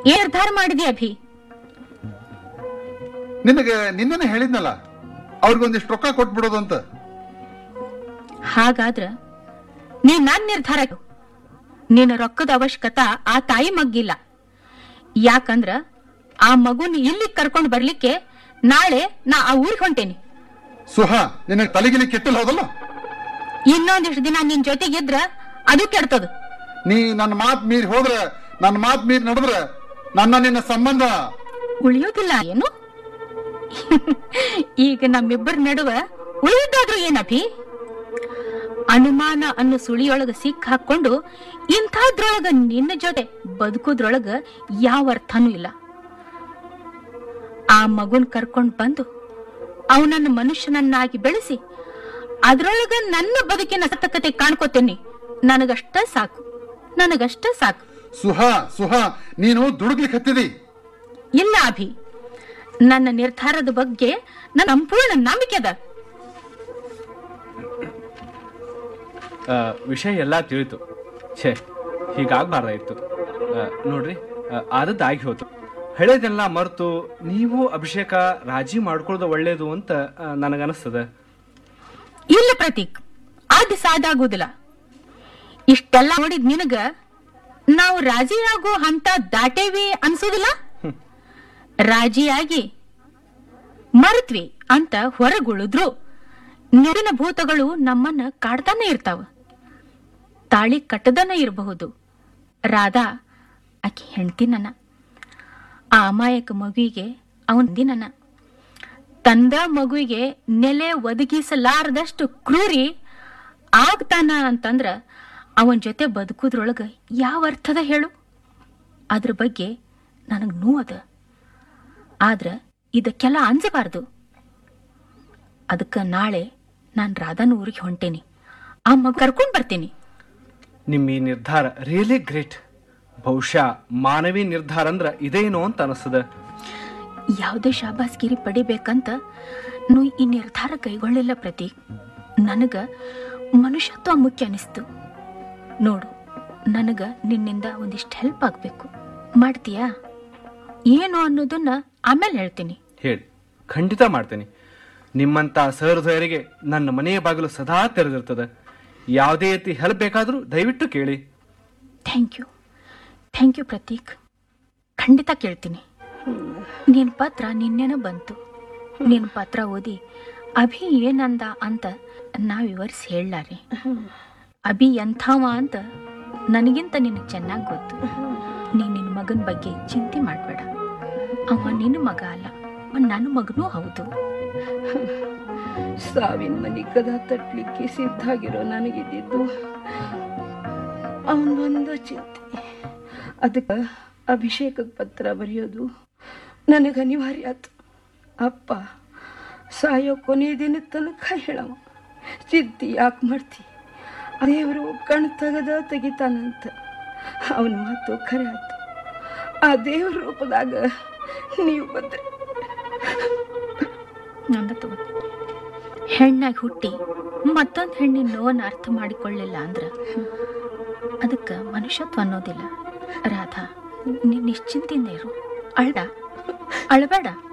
ಏನ್ ನಿರ್ಧಾರ ಮಾಡಿದಿ ಅಭಿ ನಿನಗೆ ನಿನ್ನೆ ಹೇಳಿದ್ನಲ್ಲ ಅವ್ರಿಗೊಂದಿಷ್ಟು ರೊಕ್ಕ ಕೊಟ್ಬಿಡೋದು ಅಂತ ಹಾಗಾದ್ರ ನೀ ನನ್ ನಿರ್ಧಾರ ನಿನ್ನ ರೊಕ್ಕದ ಅವಶ್ಯಕತೆ ಆ ತಾಯಿ ಮಗ್ಗಿಲ್ಲ ಯಾಕಂದ್ರ ಆ ಮಗುನ ಇಲ್ಲಿ ಕರ್ಕೊಂಡ್ ಬರ್ಲಿಕ್ಕೆ ನಾಳೆ ನಾ ಆ ಊರಿಗೆ ಹೊಂಟೇನಿ ಸುಹಾ ನಿನಗೆ ತಲೆಗಿಲಿ ಕೆಟ್ಟಲ್ ಹೋದಲ್ಲ ಇನ್ನೊಂದಿಷ್ಟು ದಿನ ನಿನ್ ಜೊತೆಗಿದ್ರ ಅದು ಕೆಡ್ತದ ನೀ ನನ್ನ ಮಾತ್ ಮೀರಿ ಹೋದ್ರ ನನ್ನ ಮಾತ್ ಮೀರಿ ನಡೆದ್ರ ನನ್ನ ನಿನ್ನ ಸಂಬಂಧ ಉಳಿಯೋದಿಲ್ಲ ಏನು ಈಗ ನಮ್ಮಿಬ್ಬರ ನಡುವ ಉಳಿದಾದ್ರೂ ಏನಭಿ ಅನುಮಾನ ಅನ್ನೋ ಸುಳಿಯೊಳಗ ಸಿಕ್ಕ ಹಾಕೊಂಡು ಇಂಥದ್ರೊಳಗ ನಿನ್ನ ಜೊತೆ ಬದುಕೋದ್ರೊಳಗ ಯಾವ ಅರ್ಥನೂ ಇಲ್ಲ ಆ ಮಗುನ್ ಕರ್ಕೊಂಡ್ ಬಂದು ಅವನನ್ನ ಮನುಷ್ಯನನ್ನಾಗಿ ಬೆಳೆಸಿ ಅದ್ರೊಳಗ ನನ್ನ ಬದುಕಿನ ಸತಕತೆ ಕಾಣ್ಕೋತೇನಿ ನನಗಷ್ಟ ಸಾಕು ನನಗಷ್ಟ ಸಾಕು ಸುಹಾ ಸುಹಾ ನೀನು ದುಡುಗ್ಲಿಕ್ಕೆ ಹತ್ತಿದಿ ಇಲ್ಲ ಅಭಿ ನನ್ನ ನಿರ್ಧಾರದ ಬಗ್ಗೆ ನನ್ನ ಸಂಪೂರ್ಣ ನಂಬಿಕೆ ಅದ ಆ, ವಿಷಯ ಎಲ್ಲ ತಿಳಿತು ಛೇ ಹೀಗಾಗಬಾರ್ದಾಯ್ತು ನೋಡ್ರಿ ಆ, ಆದದ್ದು ಆಗಿ ಹೋತು ಹಳೇದೆಲ್ಲ ಮರೆತು ನೀವು ಅಭಿಷೇಕ ರಾಜಿ ಮಾಡ್ಕೊಳ್ಳೋದು ಒಳ್ಳೇದು ಅಂತ ಆ, ನನಗನ್ನಿಸ್ತದ ಇಲ್ಲ ಪ್ರತೀಕ್ ಅದು ಸಾದಾಗುದಿಲ್ಲ ಇಷ್ಟೆಲ್ಲ ನೋಡಿದ್ ನಿನಗ ನಾವು ರಾಜಿಯಾಗೋ ಹಂತ ದಾಟೇವಿ ಅನ್ಸೋದಿಲ್ಲ ರಾಜಿಯಾಗಿ ಮರೆತ್ವಿ ಅಂತ ಹೊರಗುಳಿದ್ರು ನೆರಿನ ಭೂತಗಳು ನಮ್ಮನ್ನ ಕಾಡ್ತಾನೆ ಇರ್ತಾವ ತಾಳಿ ಕಟ್ಟದನ ಇರಬಹುದು ರಾಧಾ ಆಕಿ ಹೆಂಡ್ತಿ ನನ್ನ ಆ ಅಮಾಯಕ ಮಗುವಿಗೆ ಅವನ್ ದಿನನ ತಂದ ಮಗುವಿಗೆ ನೆಲೆ ಒದಗಿಸಲಾರದಷ್ಟು ಕ್ರೂರಿ ಆಗ್ತಾನ ಅಂತಂದ್ರ ಅವನ ಜೊತೆ ಬದುಕುದ್ರೊಳಗ ಯಾವ ಅರ್ಥದ ಹೇಳು ಅದ್ರ ಬಗ್ಗೆ ನನಗ್ ನೋವದ ಆದ್ರ ಇದಕ್ಕೆಲ್ಲ ಅಂಜಬಾರ್ದು ಅದಕ್ಕ ನಾಳೆ ನಾನ್ ರಾಧಾನ ಊರಿಗೆ ಹೊಂಟೇನಿ ಆ ಮಗು ಕರ್ಕೊಂಡ್ ಬರ್ತೀನಿ ನಿಮ್ಮ ಈ ನಿರ್ಧಾರ ರಿಯಲಿ ಗ್ರೇಟ್ ಬಹುಶಃ ಮಾನವಿ ನಿರ್ಧಾರ ಅಂದ್ರ ಇದೇನೋ ಅಂತ ಅನಿಸ್ತದ ಯಾವುದೇ ಶಾಬಾಸ್ಗಿರಿ ಪಡಿಬೇಕಂತ ನೂ ಈ ನಿರ್ಧಾರ ಕೈಗೊಳ್ಳಿಲ್ಲ ಪ್ರತೀಕ್ ನನಗ ಮನುಷ್ಯತ್ವ ಮುಖ್ಯ ಅನಿಸ್ತು ನೋಡು ನನಗ ನಿನ್ನಿಂದ ಒಂದಿಷ್ಟು ಹೆಲ್ಪ್ ಆಗ್ಬೇಕು ಮಾಡ್ತೀಯಾ ಏನು ಅನ್ನೋದನ್ನ ಆಮೇಲೆ ಹೇಳ್ತೀನಿ ಹೇಳಿ ಖಂಡಿತ ಮಾಡ್ತೇನೆ ನಿಮ್ಮಂತ ಸಹೃದಯರಿಗೆ ನನ್ನ ಮನೆಯ ಬಾಗಿಲು ಸದಾ ತೆರೆದಿರ್ತದೆ ಯಾವುದೇ ರೀತಿ ಹೆಲ್ಪ್ ಬೇಕಾದರೂ ದಯವಿಟ್ಟು ಕೇಳಿ thank you thank you Prateek ಖಂಡಿತ ಕೇಳ್ತೀನಿ ನಿನ್ ಪತ್ರ ನಿನ್ನೆನ ಬಂತು ನಿನ್ ಪತ್ರ ಓದಿ ಅಭಿ ಏನಂದ ಅಂತ ನಾ ವಿವರಿಸಿ ಹೇಳಾರೆ ಅಭಿ ಎಂಥವ ಅಂತ ನನಗಿಂತ ನಿನಗೆ ಚೆನ್ನಾಗಿ ಗೊತ್ತು ನೀ ನಿನ್ನ ಮಗನ ಬಗ್ಗೆ ಚಿಂತೆ ಮಾಡಬೇಡ ಅವ ನಿನ್ನ ಮಗ ಅಲ್ಲ ಅವ ನನ್ನ ಮಗನೂ ಹೌದು ಸಾವಿನ ಮನೆ ಕದ ತಟ್ಲಿಕ್ಕೆ ಸಿದ್ಧಾಗಿರೋ ನನಗಿದ್ದಿದ್ದು ಅವನೊಂದು ಚಿಂತೆ ಅದಕ್ಕೆ ಅಭಿಷೇಕಕ್ಕೆ ಪತ್ರ ಬರೆಯೋದು ನನಗೆ ಅನಿವಾರ್ಯ ಆಯ್ತು ಅಪ್ಪ ಸಾಯೋ ಕೊನೆ ದಿನದ ತನಕ ಹೇಳವ ಚಿಂತೆ ಯಾಕೆ ಮಾಡ್ತಿ ದೇವರು ಕಣ್ ತೆಗದ ತೆಗಿತಾನಂತ ಅವನ ಮಾತು ಖರೆ ಆಯ್ತು ಆ ದೇವ್ರ ರೂಪದಾಗ ನೀವು ಬಂದ್ರೆ ನಂದ ತಗೋ ಹೆಣ್ಣಾಗಿ ಹುಟ್ಟಿ ಮತ್ತೊಂದು ಹೆಣ್ಣಿನ ನೋವನ್ನು ಅರ್ಥ ಮಾಡಿಕೊಳ್ಳಿಲ್ಲ ಅಂದ್ರ ಅದಕ್ಕೆ ಮನುಷ್ಯತ್ವ ಅನ್ನೋದಿಲ್ಲ ರಾಧಾ ನೀನ್ ನಿಶ್ಚಿಂತೆಯಿಂದ ಇರು ಅಳ್ಡ ಅಳಬೇಡ